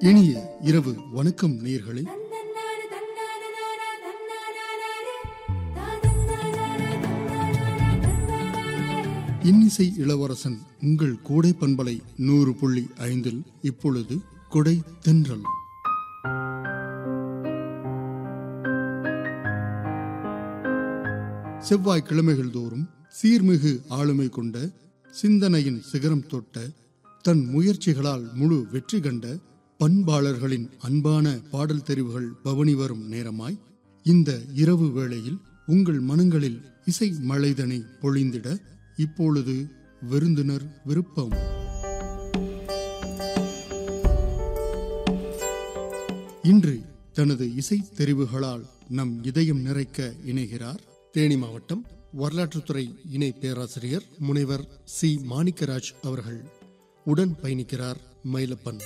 இனிய இரவு வணக்கம் நேயர்களே இன்னிசை இளவரசன் உங்கள் கோடை பண்பலை நூறு புள்ளி ஐந்தில் இப்பொழுது கொடை தென்றல் செவ்வாய் கிழமைகள் தோறும் சீர்மிகு ஆளுமை கொண்ட சிந்தனையின் சிகரம் தொட்ட தன் முயற்சிகளால் முழு வெற்றி கண்ட பண்பாளர்களின் அன்பான பாடல் தெரிவுகள் பவனி வரும் நேரமாய் இந்த இரவு வேளையில் உங்கள் மனங்களில் இசை மழைதனை பொழிந்திட இப்பொழுது விருந்தினர் விருப்பம் இன்று தனது இசை தெரிவுகளால் நம் இதயம் நிறைக்க இணைகிறார் தேனி மாவட்டம் வரலாற்றுத்துறை இணை பேராசிரியர் முனைவர் சி மாணிக்கராஜ் அவர்கள் உடன் பயணிக்கிறார் மயிலப்பன்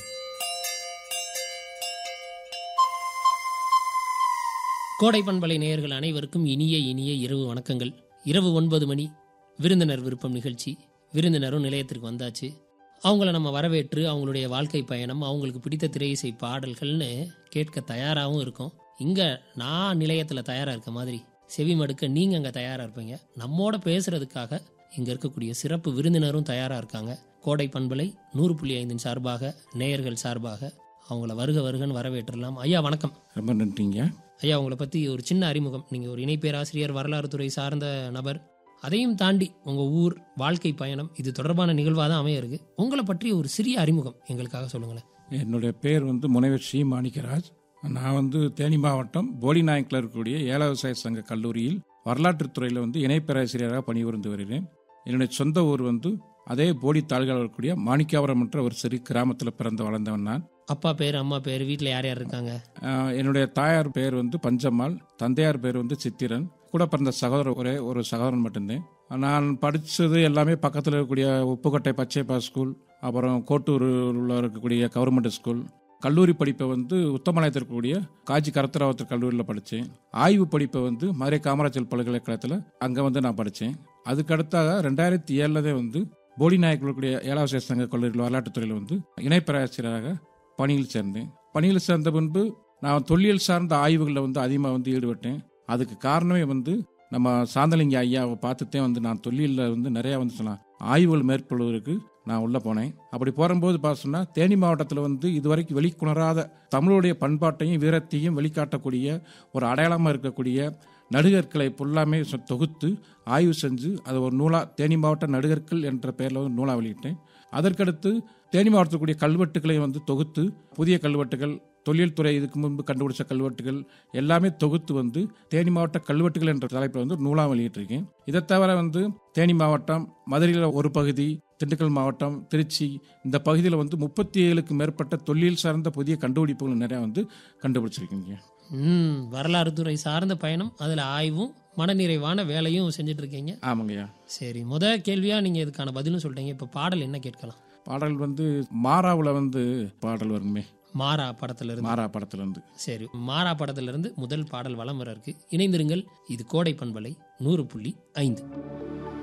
கோடை பண்பலை நேயர்கள் அனைவருக்கும் இனிய இனிய இரவு வணக்கங்கள் இரவு ஒன்பது மணி விருந்தினர் விருப்பம் நிகழ்ச்சி விருந்தினரும் நிலையத்திற்கு வந்தாச்சு அவங்கள நம்ம வரவேற்று அவங்களுடைய வாழ்க்கை பயணம் அவங்களுக்கு பிடித்த திரை இசை பாடல்கள்னு கேட்க தயாராகவும் இருக்கும் இங்கே நான் நிலையத்தில் தயாராக இருக்க மாதிரி செவி மடுக்க நீங்கள் அங்கே தயாராக இருப்பீங்க நம்மோட பேசுறதுக்காக இங்கே இருக்கக்கூடிய சிறப்பு விருந்தினரும் தயாராக இருக்காங்க கோடை பண்பலை நூறு புள்ளி ஐந்தின் சார்பாக நேயர்கள் சார்பாக அவங்கள வருக வருகன்னு வரவேற்றலாம் ஐயா வணக்கம் ரொம்ப நன்றிங்க ஐயா உங்களை பற்றி ஒரு சின்ன அறிமுகம் நீங்கள் ஒரு இணை பேராசிரியர் வரலாறு துறை சார்ந்த நபர் அதையும் தாண்டி உங்கள் ஊர் வாழ்க்கை பயணம் இது தொடர்பான நிகழ்வாக தான் அமைய இருக்கு உங்களை பற்றி ஒரு சிறிய அறிமுகம் எங்களுக்காக சொல்லுங்களேன் என்னுடைய பேர் வந்து முனைவர் ஸ்ரீ மாணிக்கராஜ் நான் வந்து தேனி மாவட்டம் போடி நாயக்கில் இருக்கக்கூடிய ஏல விவசாய சங்க கல்லூரியில் வரலாற்றுத் துறையில் வந்து இணை பேராசிரியராக பணிபுரிந்து வருகிறேன் என்னுடைய சொந்த ஊர் வந்து அதே போடி தாழ்கால் இருக்கக்கூடிய மாணிக்காவரம் என்ற ஒரு சிறு கிராமத்தில் பிறந்து வளர்ந்தவன் நான் அப்பா பேர் அம்மா பேர் வீட்டில் யார் யார் இருக்காங்க ஆஹ் என்னுடைய தாயார் பேர் வந்து பஞ்சம்மாள் தந்தையார் பேர் வந்து சித்திரன் கூட பிறந்த சகோதரர் ஒரே ஒரு சகோதரன் மட்டும்தான் நான் படித்தது எல்லாமே பக்கத்தில் இருக்கக்கூடிய உப்புக்கோட்டை பச்சைப்பா ஸ்கூல் அப்புறம் கோட்டூரில் இருக்கக்கூடிய கவர்மெண்ட் ஸ்கூல் கல்லூரி படிப்பை வந்து உத்தமலாயத்தில் இருக்கக்கூடிய காஜி கரத்தராவத்தர் கல்லூரியில் படித்தேன் ஆய்வு படிப்பை வந்து மதுரை காமராஜர் பல்கலைக்கழகத்தில் அங்கே வந்து நான் படித்தேன் அதுக்கு அடுத்தாக ரெண்டாயிரத்தி ஏழில் வந்து போடி நாயக் இருக்கக்கூடிய ஏழாவது சங்க கல்லூரியில் வரலாற்றுத்துறையில் வந்து இணை பேராசிரியராக பணியில் சேர்ந்தேன் பணியில் சேர்ந்த பின்பு நான் தொல்லியல் சார்ந்த ஆய்வுகளில் வந்து அதிகமாக வந்து ஈடுபட்டேன் அதுக்கு காரணமே வந்து நம்ம சாந்தலிங்க ஐயாவை பார்த்துட்டே வந்து நான் தொல்லியலில் வந்து நிறையா வந்து சொன்னேன் ஆய்வுகள் மேற்கொள்வதற்கு நான் உள்ளே போனேன் அப்படி போகும்போது பார்த்தோம்னா தேனி மாவட்டத்தில் வந்து இதுவரைக்கும் வெளிக்கொணராத தமிழுடைய பண்பாட்டையும் வீரத்தையும் வெளிக்காட்டக்கூடிய ஒரு அடையாளமாக இருக்கக்கூடிய நடுகற்களை ஃபுல்லாமே சொ- தொகுத்து ஆய்வு செஞ்சு அதை ஒரு நூலாக தேனி மாவட்ட நடுகற்கள் என்ற பெயரில் வந்து நூலாக வெளியிட்டேன் அதற்கடுத்து தேனி மாவட்டத்துக்குரிய கல்வெட்டுகளை வந்து தொகுத்து புதிய கல்வெட்டுகள் தொழில் துறை இதுக்கு முன்பு கண்டுபிடிச்ச கல்வெட்டுகள் எல்லாமே தொகுத்து வந்து தேனி மாவட்ட கல்வெட்டுகள் என்ற தலைப்பில் வந்து நூலாக வெளியிட்டிருக்கேன் இதை தவிர வந்து தேனி மாவட்டம் மதுரையில் ஒரு பகுதி திண்டுக்கல் மாவட்டம் திருச்சி இந்த பகுதியில் வந்து முப்பத்தி ஏழுக்கு மேற்பட்ட தொழில் சார்ந்த புதிய கண்டுபிடிப்புகள் நிறையா வந்து கண்டுபிடிச்சிருக்கீங்க ம் வரலாறு துறை சார்ந்த பயணம் அதில் ஆய்வும் மனநிறைவான வேலையும் செஞ்சுட்டு இருக்கீங்க ஆமாங்கய்யா சரி முத கேள்வியாக நீங்கள் இதுக்கான பதிலும் சொல்லிட்டீங்க இப்போ பாடல் என்ன கேட்கலாம் பாடல் வந்து மாறாவில் வந்து பாடல் வருமே மாறா படத்துல இருந்து மாறா படத்துல இருந்து சரி மாறா படத்துல இருந்து முதல் பாடல் வலம் வர இருக்கு இணைந்திருங்கள் இது கோடை பண்பலை நூறு புள்ளி ஐந்து